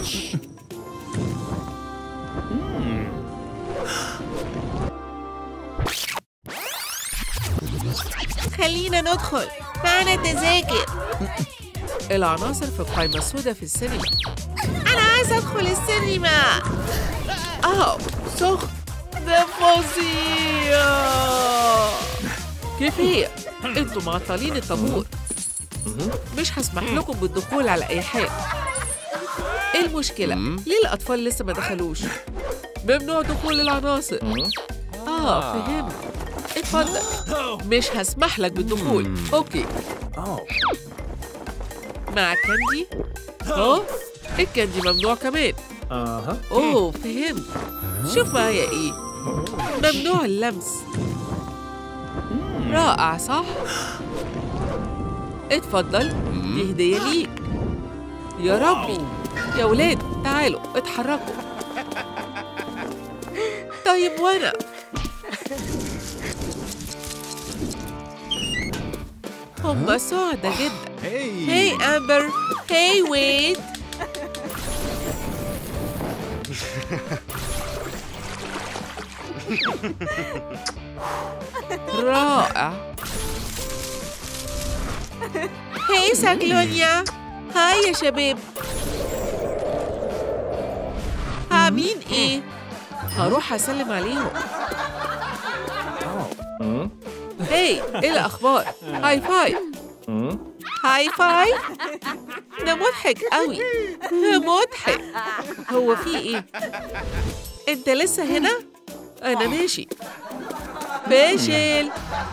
خلينا ندخل معنا تذاكر العناصر في القائمة السوداء في السينما أنا عايز أدخل السينما أوه سخن ده فظيع كفاية انتوا معطلين الطابور مش هسمح لكم بالدخول على أي حال ايه المشكلة؟ ليه الأطفال لسه ما دخلوش؟ ممنوع دخول العناصر آه فهمت اتفضل مش هسمح لك بالدخول أوكي مع كاندي؟ اه الكاندي ممنوع كمان اها اوه فهمت شوف معايا ايه ممنوع اللمس رائع صح اتفضل دي هدية ليك يا ربي يا ولاد تعالوا اتحركوا طيب وانا هم سعدة جدا هاي امبر هاي ويد رائع هاي ساكلونيا هاي يا شباب عاملين ايه هروح اسلم عليهم هاي ايه الاخبار هاي فايف هاي فايف ده مضحك قوي مضحك هو في ايه انت لسه هنا انا ماشي فاشل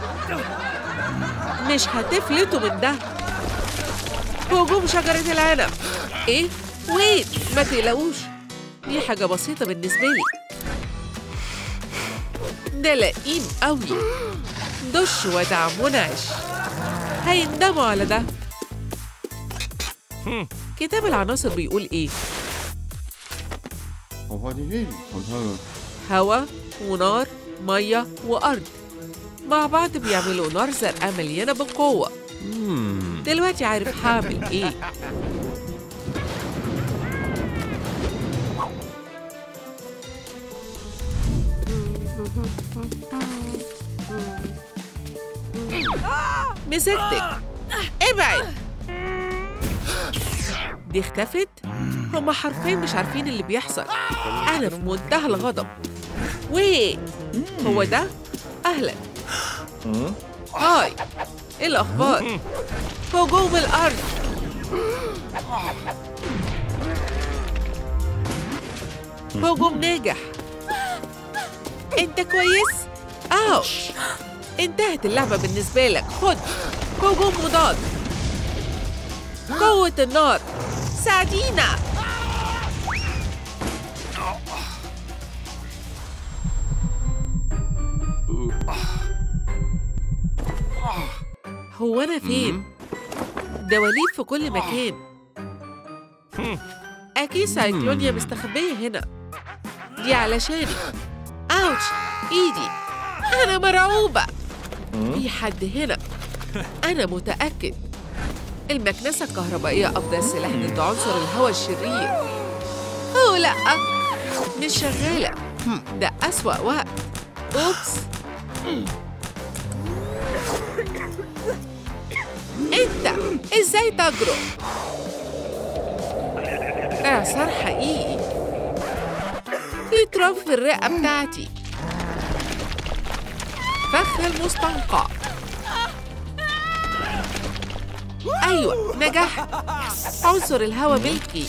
مش هتفلتوا من ده هجوم شجرة العنب ايه ويت ما تقلقوش دي حاجة بسيطة بالنسبة لي ده لئيم قوي دش ودع منعش هيندموا على ده كتاب العناصر بيقول ايه هوا ونار مية وأرض مع بعض بيعملوا نار زرقاء مليانة بالقوة دلوقتي عارف هعمل ايه مسكتك ابعد دي اختفت هما حرفيا مش عارفين اللي بيحصل انا في منتهى الغضب ويه هو ده اهلا هاي ايه الاخبار هجوم الارض هجوم ناجح انت كويس اوش انتهت اللعبة بالنسبة لك خد هجوم مضاد قوة النار ساعدينا هو أنا فين؟ دواليب في كل مكان أكيد سايكلونيا مستخبية هنا دي علشاني أوتش إيدي أنا مرعوبة في حد هنا أنا متأكد المكنسة الكهربائية أفضل سلاح ضد عنصر الهواء الشرير أوه لأ مش شغالة ده أسوأ وقت أوبس أنت إزاي تجرؤ؟ إعصار حقيقي في تراب في الرئة بتاعتي فخ المستنقع أيوة نجحت عنصر الهواء ملكي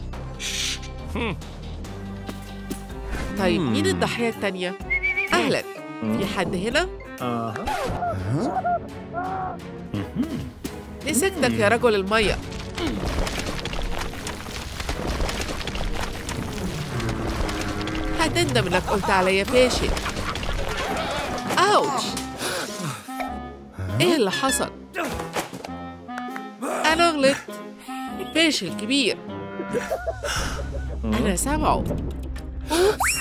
طيب مين الضحية التانية؟ أهلا في حد هنا؟ اها مسكتك يا رجل المية هتندم انك قلت عليا فاشل اوتش ايه اللي حصل انا غلطت فاشل كبير انا سامعه اوبس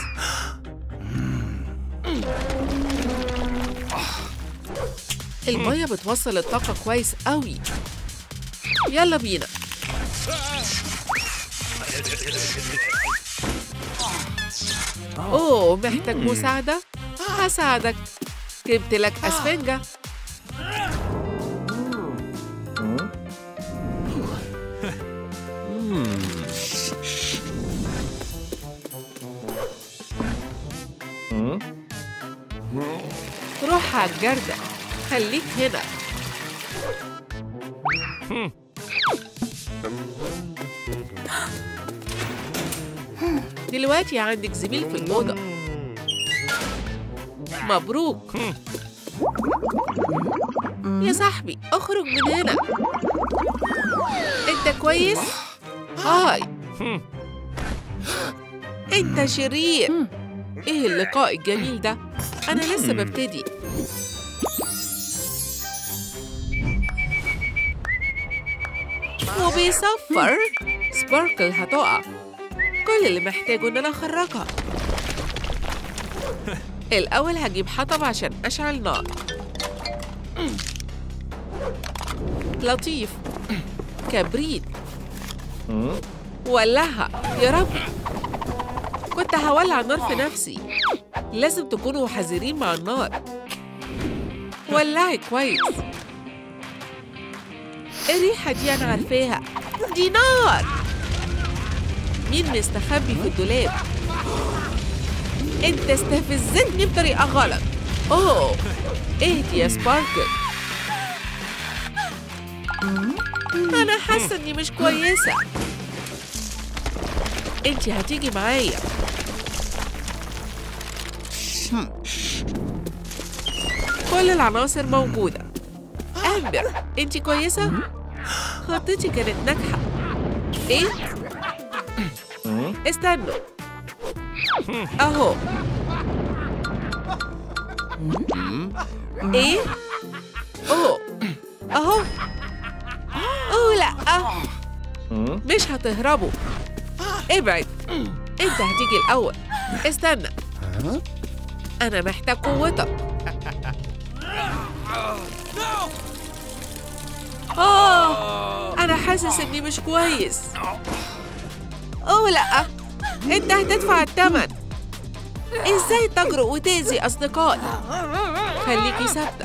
المية بتوصل الطاقة كويس قوي يلا بينا أوه محتاج مساعدة؟ هساعدك جبت لك أسفنجة روح على الجردة خليك هنا دلوقتي عندك زميل في الأوضة مبروك يا صاحبي اخرج من هنا انت كويس؟ هاي انت شرير ايه اللقاء الجميل ده انا لسه ببتدي وبيصفر سباركل هتقع كل اللي محتاجه ان انا اخرجها الاول هجيب حطب عشان اشعل نار لطيف كبريت ولعها يا رب كنت هولع النار في نفسي لازم تكونوا حذرين مع النار ولعي كويس الريحة دي أنا عارفاها دي نار مين مستخبي في الدولاب انت استفزتني بطريقة غلط اوه اهدي يا سباركل انا حاسة اني مش كويسة انت هتيجي معايا كل العناصر موجودة أمبر انت كويسة؟ خطتي كانت ناجحة ايه؟ استنوا اهو ايه اوه اهو اوه لا مش هتهربوا ابعد انت هتيجي الاول استنى انا محتاج قوتك اه انا حاسس اني مش كويس اوه لا انت هتدفع الثمن ازاي تجرؤ وتأذي اصدقائي خليكي ثابته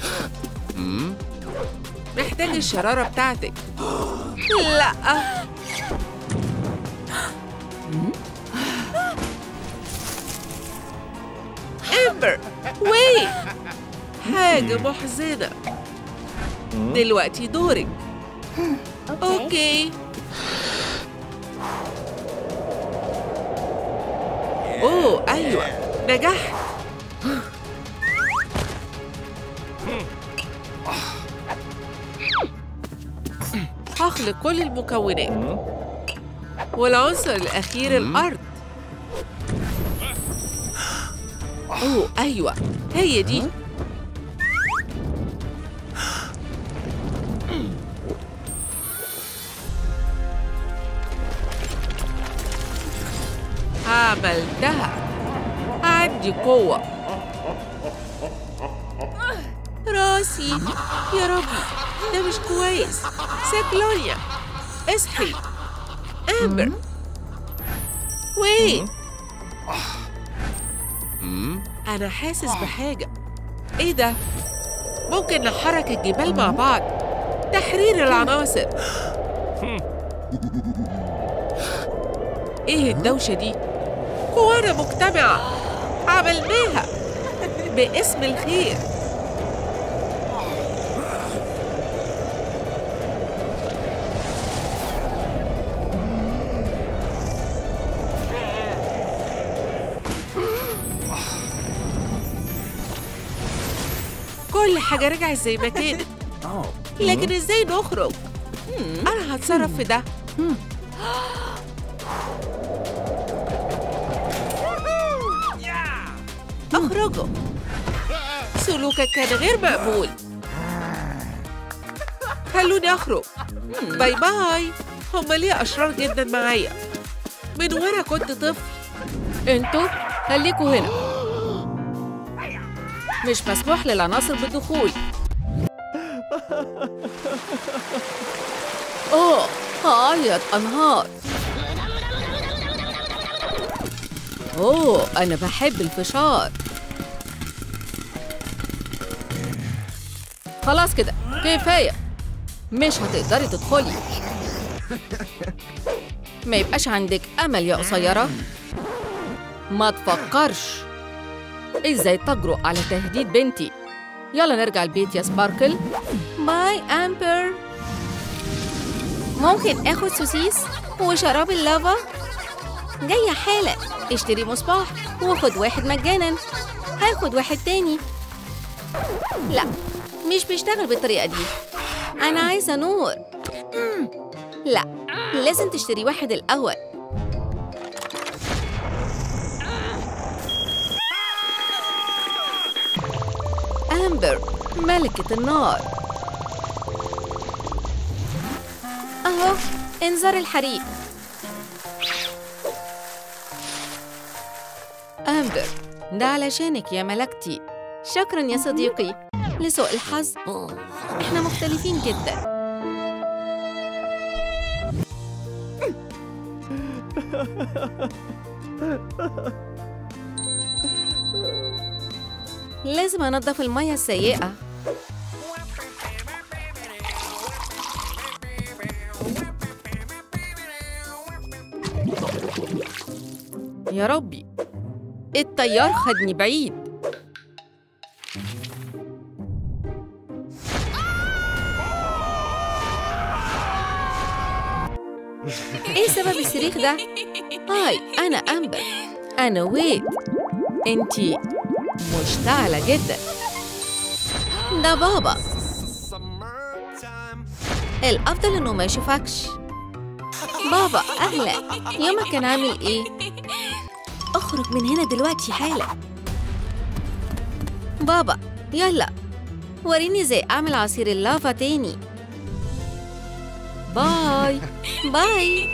محتاج الشراره بتاعتك لا امبر ويت حاجه محزنه دلوقتي دورك اوكي اوه ايوه نجحت هخلق كل المكونات والعنصر الاخير الارض اوه ايوه هي دي عملتها عندي قوة راسي يا ربي ده مش كويس ساكلونيا اصحي امبر وين انا حاسس بحاجة ايه ده ممكن نحرك الجبال مع بعض تحرير العناصر ايه الدوشة دي قوانا مجتمعة عملناها باسم الخير كل حاجة رجعت زي ما كانت لكن ازاي نخرج؟ أنا هتصرف في ده اخرجوا سلوكك كان غير مقبول خلوني اخرج باي باي هما ليه اشرار جدا معايا من وانا كنت طفل انتوا خليكوا هنا مش مسموح للعناصر بالدخول اوه هعيط انهار أوه أنا بحب الفشار خلاص كده كفاية مش هتقدري تدخلي ما يبقاش عندك أمل يا قصيرة ما تفكرش ازاي تجرؤ على تهديد بنتي يلا نرجع البيت يا سباركل باي امبر ممكن اخد سوسيس وشراب اللافا جاية حالا اشتري مصباح وخد واحد مجانا هاخد واحد تاني لا مش بيشتغل بالطريقة دي أنا عايزة نور مم. لا لازم تشتري واحد الأول أمبر ملكة النار أهو انذار الحريق أمبر ده علشانك يا ملكتي شكرا يا صديقي لسوء الحظ احنا مختلفين جدا لازم انضف المية السيئة يا ربي التيار خدني بعيد ايه سبب الصريخ ده؟ هاي انا امبر انا ويد انتي مشتعلة جدا ده بابا الافضل انه ما يشوفكش بابا اهلا يومك كان عامل ايه؟ اخرج من هنا دلوقتي حالا بابا يلا وريني ازاي اعمل عصير اللافا تاني باي باي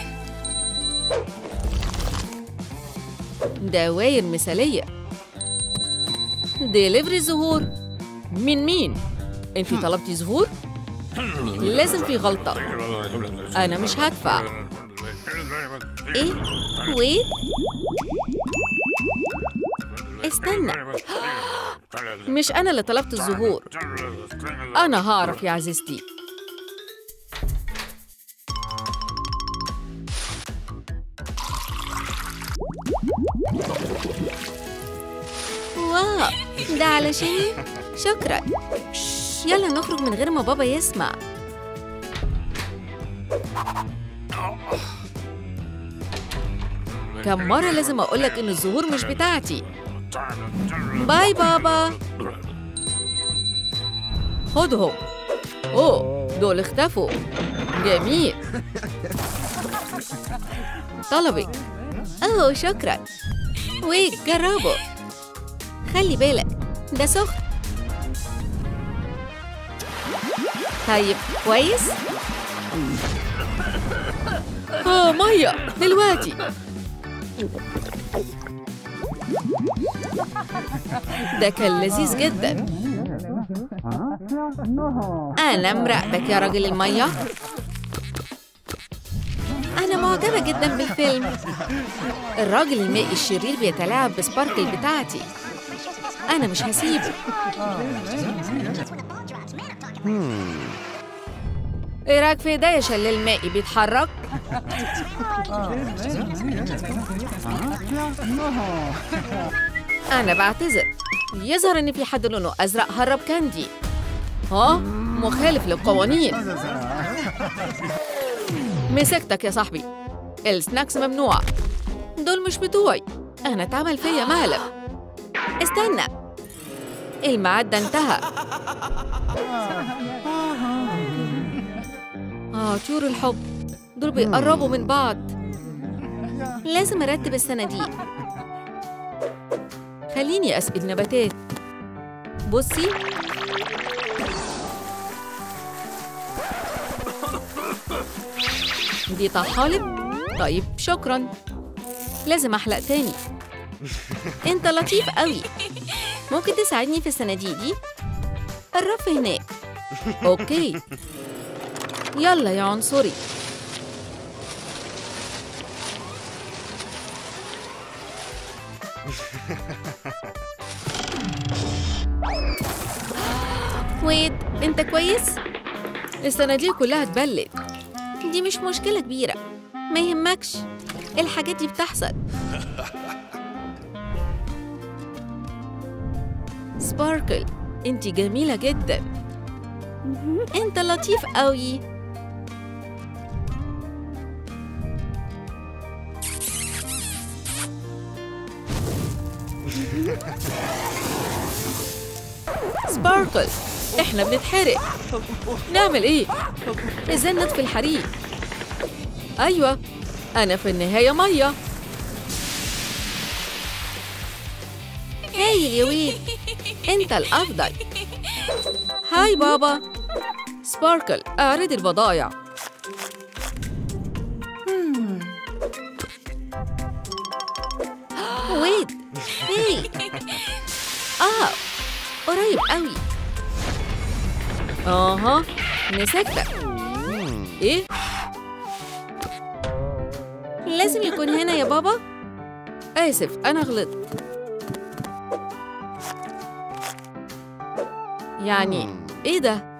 دواير مثالية ديليفري زهور من مين؟ انتي طلبتي زهور؟ لازم في غلطة أنا مش هدفع إيه؟ ويت؟ استنى مش أنا اللي طلبت الزهور أنا هعرف يا عزيزتي واو ده علشاني شكرا شش، يلا نخرج من غير ما بابا يسمع كم مرة لازم أقولك إن الزهور مش بتاعتي باي بابا خدهم أوه دول اختفوا جميل طلبي أوه شكرا وجربوا خلي بالك ده سخن طيب كويس اه ميه دلوقتي ده كان لذيذ جدا انا مراقبك يا راجل الميه انا معجبه جدا بالفيلم الراجل المائي الشرير بيتلاعب بسباركل بتاعتي أنا مش هسيبه إيه رأيك في ده يا شلال مائي بيتحرك؟ أنا بعتذر يظهر إن في حد لونه أزرق هرب كاندي ها؟ مخالف للقوانين مسكتك يا صاحبي السناكس ممنوع دول مش بتوعي أنا اتعمل فيا مقلب استنى الميعاد ده انتهى آه طيور الحب دول بيقربوا من بعض لازم أرتب الصناديق خليني أسقي النباتات بصي دي طحالب طيب شكرا لازم أحلق تاني انت لطيف قوي ممكن تساعدني في الصناديق دي الرف هناك اوكي يلا يا عنصري ويد انت كويس؟ الصناديق كلها اتبلت دي مش مشكلة كبيرة ما يهمكش الحاجات دي بتحصل سباركل انت جميلة جدا انت لطيف قوي سباركل احنا بنتحرق نعمل ايه ازاي نطفي الحريق ايوه انا في النهايه ميه هايل يا ويد انت الافضل هاي بابا سباركل اعرض البضايع ويد هاي اه قريب قوي اها مسكتك ايه لازم يكون هنا يا بابا اسف انا غلطت يعني ايه ده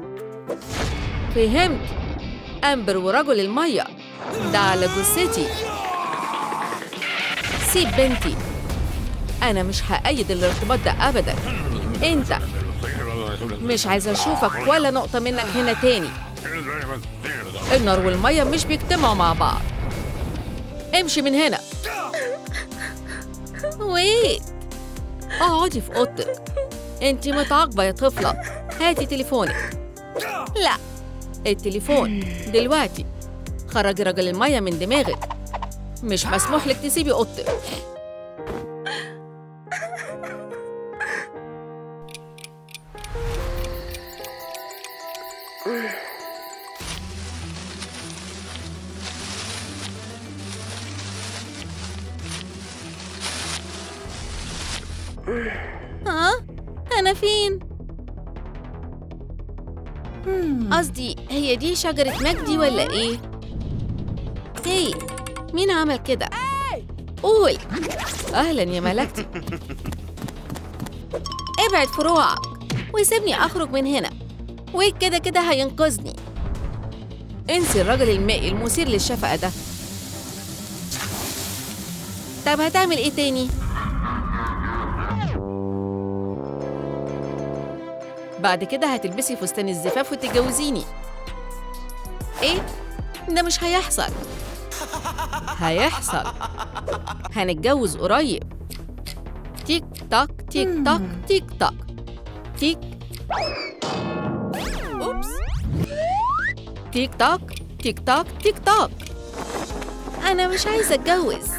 فهمت امبر ورجل الميه ده على جثتي سيب بنتي انا مش هأيد الارتباط ده ابدا انت مش عايزه اشوفك ولا نقطه منك هنا تاني النار والميه مش بيجتمعوا مع بعض امشي من هنا ويد اقعدي في اوضتك انت متعاقبه يا طفله هاتي تليفونك لا التليفون دلوقتي خرجي راجل الميه من دماغك مش مسموح لك تسيبي اوضتك ها انا فين قصدي هي دي شجرة مجدي ولا ايه؟ هي مين عمل كده؟ قول اهلا يا ملكتي ابعد فروعك وسيبني اخرج من هنا وكده كده هينقذني انسي الراجل المائي المثير للشفقه ده طب هتعمل ايه تاني؟ بعد كده هتلبسي فستان الزفاف وتتجوزيني ايه؟ ده مش هيحصل هيحصل هنتجوز قريب تيك تاك تيك تاك تيك تاك تيك اوبس تيك تاك تيك تاك تيك تاك انا مش عايزة اتجوز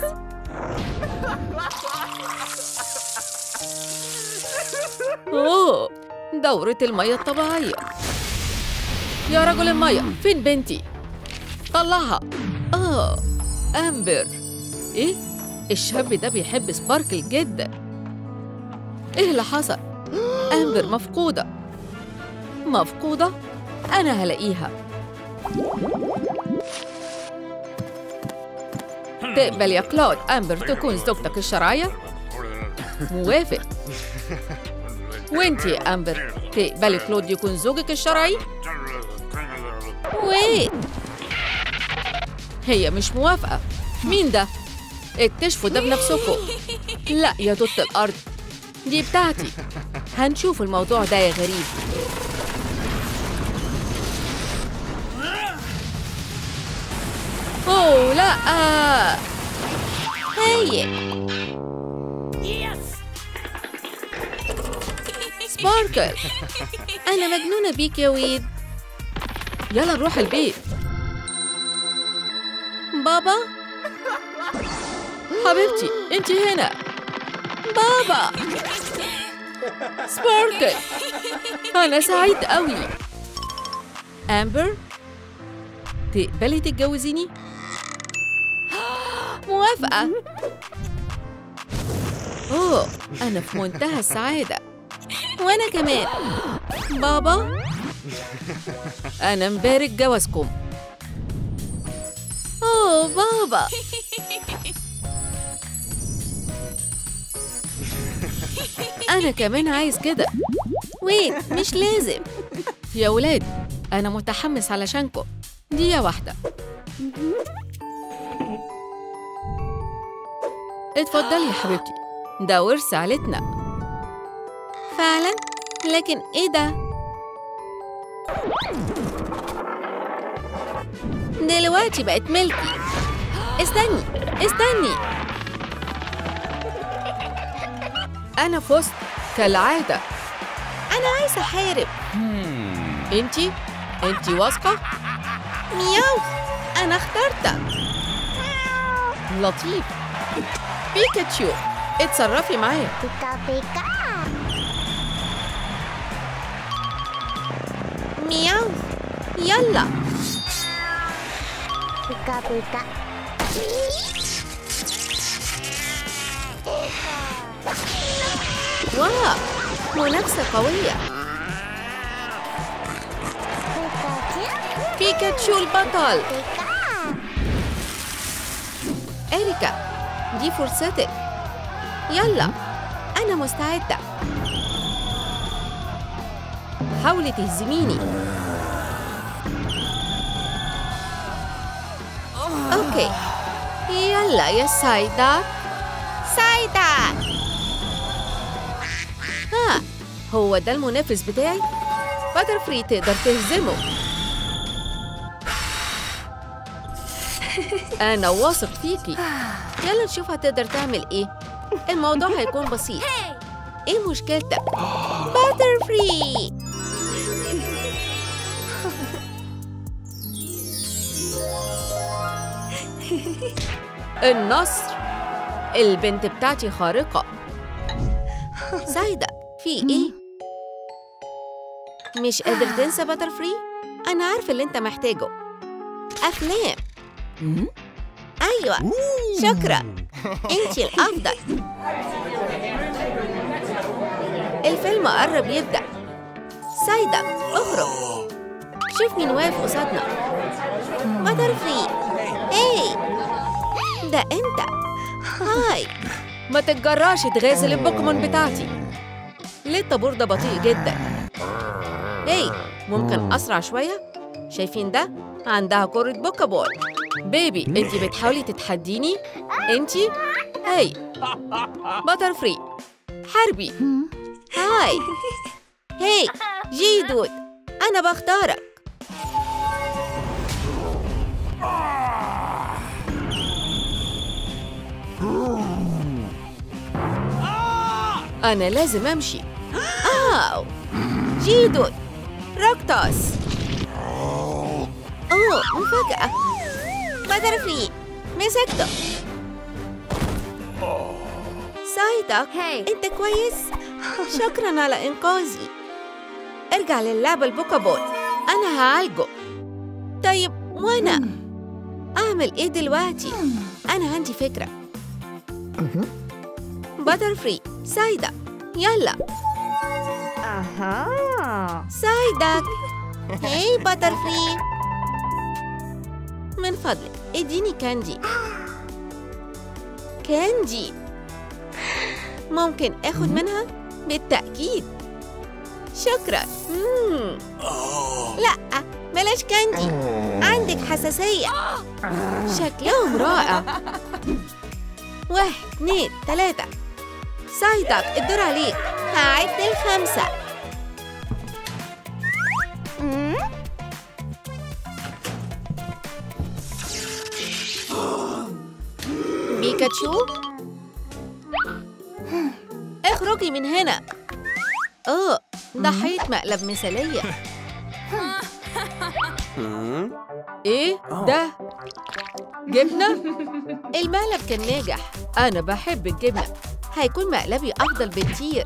اوه دورة المية الطبيعية يا رجل المية فين بنتي؟ طلعها اه امبر ايه؟ الشاب ده بيحب سباركل جدا ايه اللي حصل؟ امبر مفقودة مفقودة؟ انا هلاقيها تقبل يا كلود امبر تكون زوجتك الشرعية؟ موافق وانتي يا امبر تقبلي كلود يكون زوجك الشرعي؟ ويت هي مش موافقة مين ده؟ اكتشفوا ده بنفسكم لا يا دوت الأرض دي بتاعتي هنشوف الموضوع ده يا غريب أوه لا هاي سباركل انا مجنونة بيك يا ويد يلا نروح البيت بابا حبيبتي انت هنا بابا سباركل أنا سعيد قوي أمبر تقبلي تتجوزيني؟ موافقة أوه أنا في منتهى السعادة وانا كمان بابا أنا مبارك جوازكم اوه بابا أنا كمان عايز كده ويت مش لازم يا ولاد أنا متحمس علشانكم دقيقة واحدة اتفضلي يا حبيبتي ده ورث عيلتنا فعلا لكن ايه ده دلوقتي بقت ملكي استني استني أنا فزت كالعادة انا عايزه احارب انتي انتي واثقة مياو انا اخترتك لطيف بيكاتشو اتصرفي معايا مياو يلا واو منافسة قوية بيكاتشو البطل إريكا دي فرصتك يلا أنا مستعدة حاولي تهزميني أوكي يلا يا سايدا سايدا ها هو ده المنافس بتاعي باتر فري تقدر تهزمه أنا واثق فيكي يلا نشوف هتقدر تعمل إيه الموضوع هيكون بسيط إيه مشكلتك؟ باتر فري النصر البنت بتاعتي خارقة سايدة في إيه؟ مش قادر تنسى باتر فري؟ أنا عارفة اللي أنت محتاجه أفلام أيوة شكرا أنت الأفضل الفيلم قرب يبدأ سايدة اخرج شوف مين واقف قصادنا باتر فري هاي ده أنت هاي ما تتجراش تغازل البوكيمون بتاعتي ليه الطابور ده بطيء جدا هاي ممكن أسرع شوية؟ شايفين ده؟ عندها كرة بوكابول بيبي انتي بتحاولي تتحديني انتي هاي باتر فري حربي هاي هاي جي دود أنا بختارك انا لازم امشي أو جي دود راكتاس أوه مفاجأة باتر فري مسكته سايدك هاي أنت كويس؟ شكرا على إنقاذي ارجع للعبة البوكابول أنا هعالجه طيب وأنا؟ أعمل إيه دلوقتي؟ أنا عندي فكرة باتر فري سايدة يلا أها سايدك هاي باتر فري من فضلك اديني كاندي كاندي ممكن اخد منها بالتأكيد شكرا مم. لا بلاش كاندي عندك حساسية شكلهم رائع واحد اتنين تلاتة سايدك الدور عليك هعد الخمسة بيكاتشو اخرجي من هنا اوه ضحية مقلب مثالية ايه ده جبنة المقلب كان ناجح انا بحب الجبنة هيكون مقلبي أفضل بكتير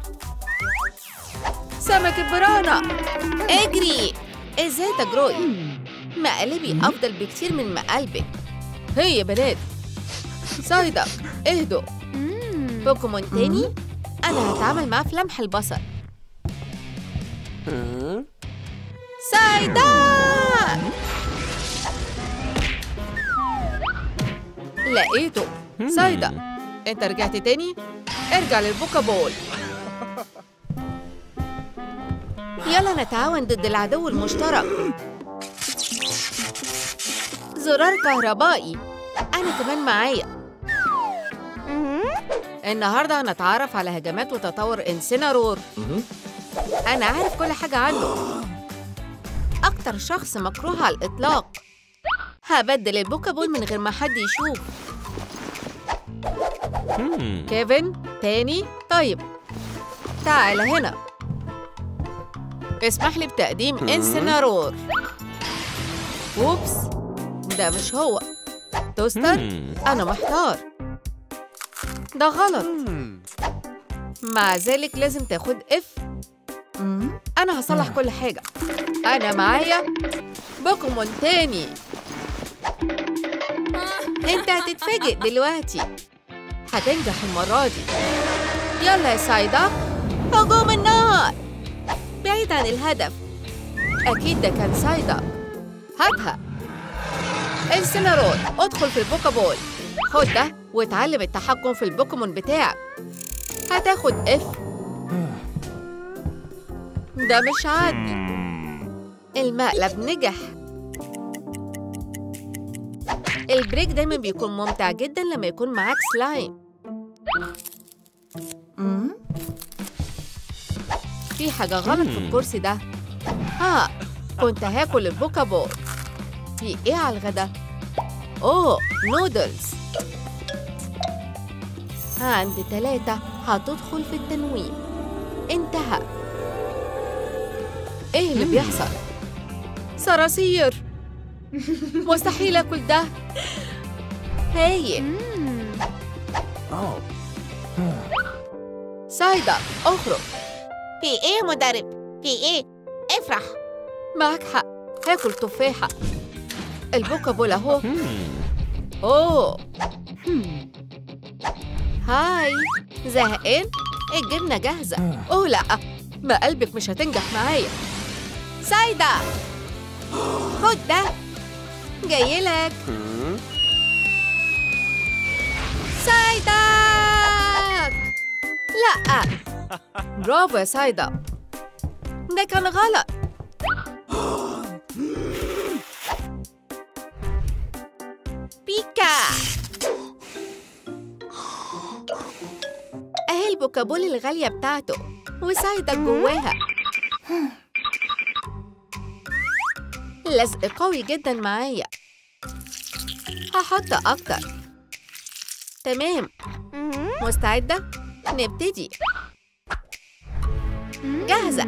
سمكة برانا اجري ازاي تجرؤي مقلبي أفضل بكتير من مقلبك هي يا بنات صايدة اهدوا بوكيمون تاني أنا هتعامل معاه في لمح البصر سايدا لقيته صايدة انت رجعت تاني ارجع للبوكابول يلا نتعاون ضد العدو المشترك زرار كهربائي أنا كمان معايا النهاردة هنتعرف على هجمات وتطور إنسينارور مهم. أنا عارف كل حاجة عنه أكتر شخص مكروه على الإطلاق هبدل البوكابول من غير ما حد يشوف مم. كيفن تاني طيب تعال هنا اسمح لي بتقديم انسينارور اوبس ده مش هو توستر مم. انا محتار ده غلط مع ذلك لازم تاخد اف انا هصلح كل حاجه انا معايا بوكيمون تاني انت هتتفاجئ دلوقتي هتنجح المرة دي يلا يا سايدا هجوم النار بعيد عن الهدف أكيد ده كان سايدا هاتها انسينارور ادخل في البوكابول خد ده واتعلم التحكم في البوكيمون بتاعك هتاخد اف ده مش عادي المقلب نجح البريك دايما بيكون ممتع جدا لما يكون معاك سلايم في حاجة غلط في الكرسي ده ها كنت هاكل البوكابول في ايه على الغدا؟ اوه نودلز عند ثلاثة هتدخل في التنويم انتهى ايه اللي بيحصل؟ صراصير مستحيل اكل ده هايل أوه. سايدا اخرج في ايه يا مدرب في ايه افرح معك حق هاكل تفاحة البوكابول اهو مم. اوه هاي زهقان الجبنة جاهزة اوه لا ما قلبك مش هتنجح معايا سايدا خد ده جاي لك مم. سايدا لا برافو يا سايدا ده كان غلط بيكا اهي البوكابول الغالية بتاعته وسايدا جواها لزق قوي جدا معايا هحط اكتر تمام مستعدة؟ نبتدي جاهزة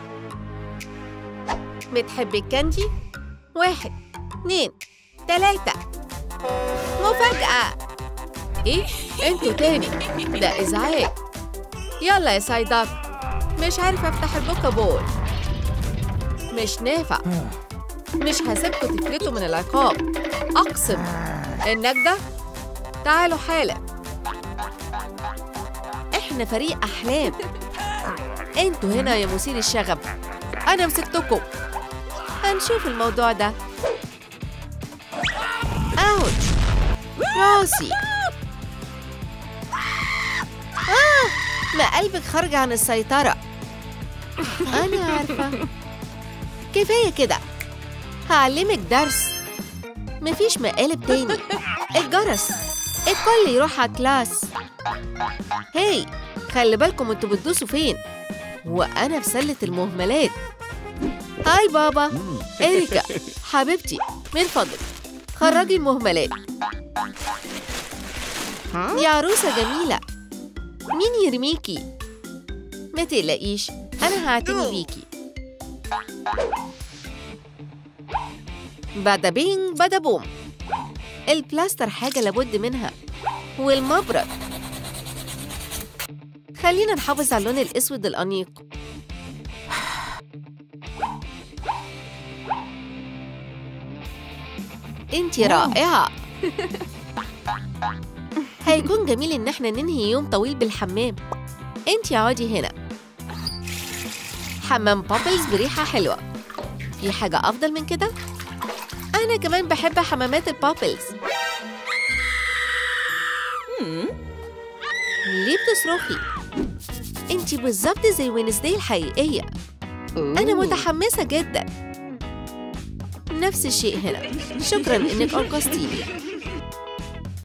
بتحبي الكاندي؟ واحد اتنين تلاتة مفاجأة ايه؟ انتوا تاني ده ازعاج يلا يا سايداك مش عارفة افتح البوكابول مش نافع مش هسيبكوا تفلتوا من العقاب اقسم النجدة تعالوا حالا احنا فريق احلام انتوا هنا يا مثير الشغب انا مسكتكم هنشوف الموضوع ده اوتش راسي آه ما قلبك خارج عن السيطرة أنا عارفة كفاية كده هعلمك درس مفيش مقالب تاني الجرس الكل يروح على كلاس هاي خلي بالكم انتوا بتدوسوا فين وانا في سله المهملات هاي بابا اريكا حبيبتي من فضلك خرجي المهملات يا عروسه جميله مين يرميكي ما تقلقيش انا هعتني بيكي بدا بينج بدا بوم البلاستر حاجة لابد منها والمبرد خلينا نحافظ على اللون الأسود الأنيق انتي رائعة هيكون جميل إن احنا ننهي يوم طويل بالحمام انتي اقعدي هنا حمام بابلز بريحة حلوة في حاجة أفضل من كده؟ أنا كمان بحب حمامات البابلز ليه بتصرخي؟ انتي بالظبط زي وينزداي الحقيقية أنا متحمسة جدا نفس الشيء هنا شكرا إنك أنقذتيني